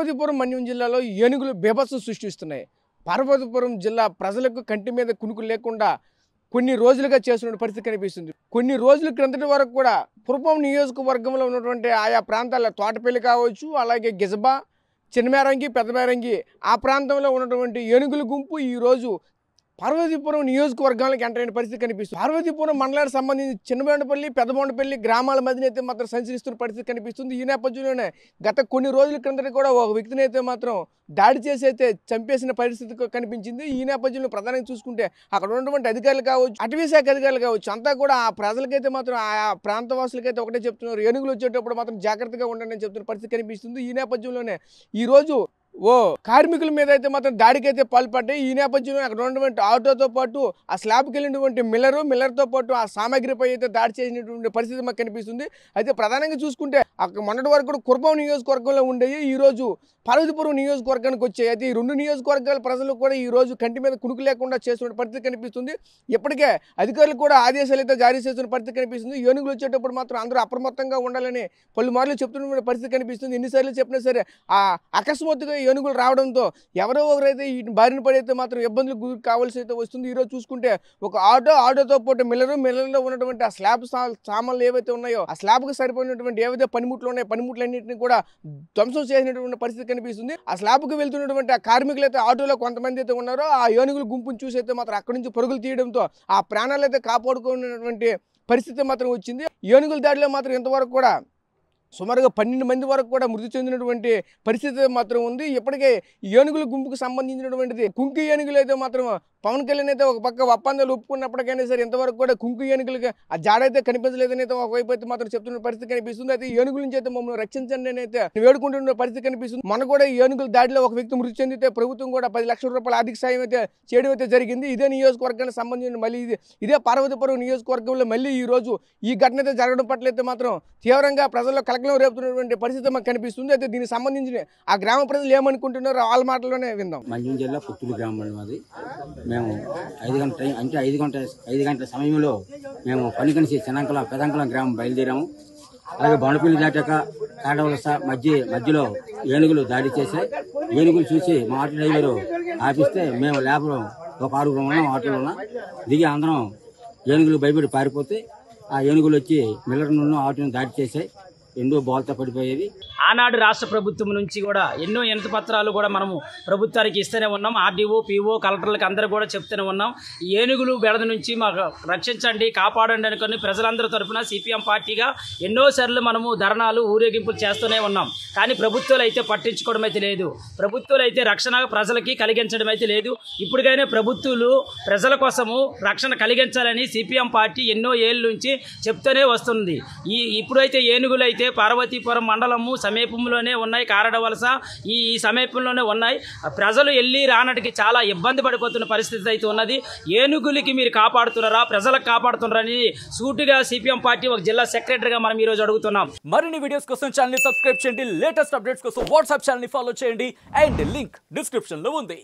పార్వతీపురం మన్యం జిల్లాలో ఏనుగులు బీభత్సం సృష్టిస్తున్నాయి పార్వతీపురం జిల్లా ప్రజలకు కంటి మీద కునుకు లేకుండా కొన్ని రోజులుగా చేస్తున్న పరిస్థితి కనిపిస్తుంది కొన్ని రోజుల క్రిందటి వరకు కూడా పురపం నియోజకవర్గంలో ఉన్నటువంటి ఆయా ప్రాంతాల తోటపల్లి కావచ్చు అలాగే గిజబా చిన్నమేరంగి పెద్దమేరంగి ఆ ప్రాంతంలో ఉన్నటువంటి ఏనుగుల గుంపు ఈరోజు పార్వతీపురం నియోజకవర్గానికి ఎంటర్ అయిన పరిస్థితి కనిపిస్తుంది పార్వతీపురం మండలానికి సంబంధించి చిన్నబొండపల్లి పెద్దబొండపల్లి గ్రామాల మధ్యన అయితే మాత్రం సంచరిస్తున్న పరిస్థితి కనిపిస్తుంది ఈ నేపథ్యంలోనే గత కొన్ని రోజుల క్రిందట కూడా ఒక వ్యక్తిని అయితే మాత్రం దాడి చేసి అయితే చంపేసిన పరిస్థితి క- కనిపించింది ఈ నేపథ్యంలో ప్రధానంగా చూసుకుంటే అక్కడ ఉన్నటువంటి అధికారులు కావచ్చు అటవీ శాఖ అధికారులు కావచ్చు అంతా కూడా ఆ ప్రజలకైతే మాత్రం ఆ ప్రాంతవాసులకైతే ఒకటే చెప్తున్నారు ఏనుగులు వచ్చేటప్పుడు మాత్రం జాగ్రత్తగా ఉండండి అని చెప్తున్న పరిస్థితి కనిపిస్తుంది ఈ నేపథ్యంలోనే ఈ రోజు ఓ కార్మికుల మీద అయితే మాత్రం దాడికి అయితే పాల్పడ్డాయి ఈ నేపథ్యంలో అక్కడ ఉన్నటువంటి ఆటోతో పాటు ఆ స్లాబ్కి వెళ్ళినటువంటి మిల్లరు మిల్లర్తో పాటు ఆ సామాగ్రిపై అయితే దాడి చేసినటువంటి పరిస్థితి మాకు కనిపిస్తుంది అయితే ప్రధానంగా చూసుకుంటే అక్కడ మొన్నటి వరకు కూడా కుర్బం నియోజకవర్గంలో ఉండేవి ఈ రోజు పార్వతీపురం నియోజకవర్గానికి వచ్చాయి అయితే ఈ రెండు నియోజకవర్గాల ప్రజలు కూడా ఈ రోజు కంటి మీద కునుకు లేకుండా చేస్తున్న పరిస్థితి కనిపిస్తుంది ఇప్పటికే అధికారులు కూడా ఆదేశాలు అయితే జారీ చేస్తున్న పరిస్థితి కనిపిస్తుంది ఏనుగులు వచ్చేటప్పుడు మాత్రం అందరూ అప్రమత్తంగా ఉండాలని పలుమార్లు చెప్తున్న పరిస్థితి కనిపిస్తుంది ఎన్నిసార్లు చెప్పినా సరే ఆ అకస్మాత్తుగా ఏనుగులు రావడంతో ఎవరో ఒకరైతే ఈ బారిన పడైతే మాత్రం ఇబ్బందులు గురి కావాల్సి అయితే వస్తుంది ఈరోజు చూసుకుంటే ఒక ఆటో ఆటోతో పాటు మిల్లరు మిల్లర్లో ఉన్నటువంటి ఆ స్లాబ్ సా- సామాన్లు ఏవైతే ఉన్నాయో ఆ స్లాబ్కి సరిపోయినటువంటి ఏవైతే పనిముట్లు ఉన్నాయో పనిముట్లన్నింటినీ కూడా ధ్వంసం చేసినటువంటి పరిస్థితి కనిపిస్తుంది ఆ స్లాబ్కి వెళ్తున్నటువంటి ఆ కార్మికులు అయితే ఆటోలో కొంతమంది అయితే ఉన్నారో ఆ ఏనుగుల గుంపును చూసి అయితే మాత్రం అక్కడి నుంచి పరుగులు తీయడంతో ఆ ప్రాణాలు అయితే కాపాడుకున్నటువంటి పరిస్థితి మాత్రం వచ్చింది ఏనుగుల దాడిలో మాత్రం ఇంతవరకు కూడా సుమారుగా పన్నెండు మంది వరకు కూడా మృతి చెందినటువంటి పరిస్థితి మాత్రం ఉంది ఇప్పటికే ఈ ఏనుగుల గుంపుకు సంబంధించినటువంటిది కుంకి ఏనుగులు అయితే మాత్రం పవన్ కళ్యాణ్ అయితే ఒక పక్క ఒప్పందాలు ఒప్పుకున్నప్పటికైనా సరే ఇంతవరకు కూడా కుంకి ఏనుగులుగా ఆ జాడైతే కనిపించలేదని అయితే ఒకవైపు అయితే మాత్రం చెప్తున్న పరిస్థితి కనిపిస్తుంది అయితే ఈ ఏనుగుల నుంచి అయితే మమ్మల్ని రక్షించండి అని అయితే వేడుకుంటున్న పరిస్థితి కనిపిస్తుంది మన కూడా ఈ ఏనుగుల దాడిలో ఒక వ్యక్తి మృతి చెందితే ప్రభుత్వం కూడా పది లక్షల రూపాయల ఆర్థిక సాయం అయితే చేయడం అయితే జరిగింది ఇదే నియోజకవర్గానికి సంబంధించిన మళ్ళీ ఇది ఇదే పార్వతీపురం నియోజకవర్గంలో మళ్ళీ ఈ రోజు ఈ ఘటన అయితే జరగడం పట్ల అయితే మాత్రం తీవ్రంగా ప్రజల్లో కలకలం రేపుతున్నటువంటి పరిస్థితి మాకు కనిపిస్తుంది అయితే దీనికి సంబంధించిన ఆ గ్రామ ప్రజలు ఏమనుకుంటున్నారో వాళ్ళ మాటల్లోనే విందాం మంజం జిల్లా పుత్తూరు గ్రామం మాది మేము ఐదు గంటల టైం అంటే ఐదు గంటల ఐదు గంటల సమయంలో మేము పనికనిసి చిన్నంకలం పెదంకలం గ్రామం బయలుదేరాము అలాగే బొండపల్లి దాటాక కాడవలస మధ్య మధ్యలో ఏనుగులు దాడి చేశాయి ఏనుగులు చూసి మా ఆటో డ్రైవరు ఆపిస్తే మేము లేబర్ ఒక ఆరుగురు ఉన్నాం ఆటోలో ఉన్నాం దిగి అందరం ఏనుగులు భయపడి పారిపోతే ఆ ఏనుగులు వచ్చి మిల్లర్ నుండి ఆటోను దాడి చేశాయి ఎండో బాల్తో పడిపోయేవి ఆనాడు రాష్ట్ర ప్రభుత్వం నుంచి కూడా ఎన్నో ఎనతి పత్రాలు కూడా మనము ప్రభుత్వానికి ఇస్తూనే ఉన్నాం ఆర్డీఓ పీఓ కలెక్టర్లకు అందరూ కూడా చెప్తూనే ఉన్నాం ఈ ఏనుగులు బెడద నుంచి మాకు రక్షించండి కాపాడండి అనుకుని ప్రజలందరి తరఫున సిపిఎం పార్టీగా ఎన్నోసార్లు మనము ధర్నాలు ఊరేగింపులు చేస్తూనే ఉన్నాం కానీ ప్రభుత్వాలు అయితే పట్టించుకోవడం అయితే లేదు ప్రభుత్వాలు అయితే రక్షణ ప్రజలకి కలిగించడం అయితే లేదు ఇప్పటికైనా ప్రభుత్వాలు ప్రజల కోసము రక్షణ కలిగించాలని సిపిఎం పార్టీ ఎన్నో ఏళ్ళ నుంచి చెప్తూనే వస్తుంది ఈ ఇప్పుడైతే ఏనుగులు అయితే పార్వతీపురం మండలము సమీపంలోనే ఉన్నాయి కారడవలస ఈ ఈ సమీపంలోనే ఉన్నాయి ఆ ప్రజలు వెళ్ళి రానటికి చాలా ఇబ్బంది పడిపోతున్న పరిస్థితి అయితే ఉన్నది ఏనుగులకి మీరు కాపాడుతున్నారా ప్రజలకు కాపాడుతున్నారని సూటిగా సిపిఎం పార్టీ ఒక జిల్లా సెక్రటరీగా మనం ఈరోజు అడుగుతున్నాం మరిన్ని వీడియోస్ కోసం ఛానల్ ని సబ్స్క్రైబ్ చేయండి లేటెస్ట్ అప్డేట్స్ కోసం వాట్సాప్ ఛానల్ ని ఫాలో చేయండి అండ్ లింక్ డిస్క్రిప్షన్ లో ఉంది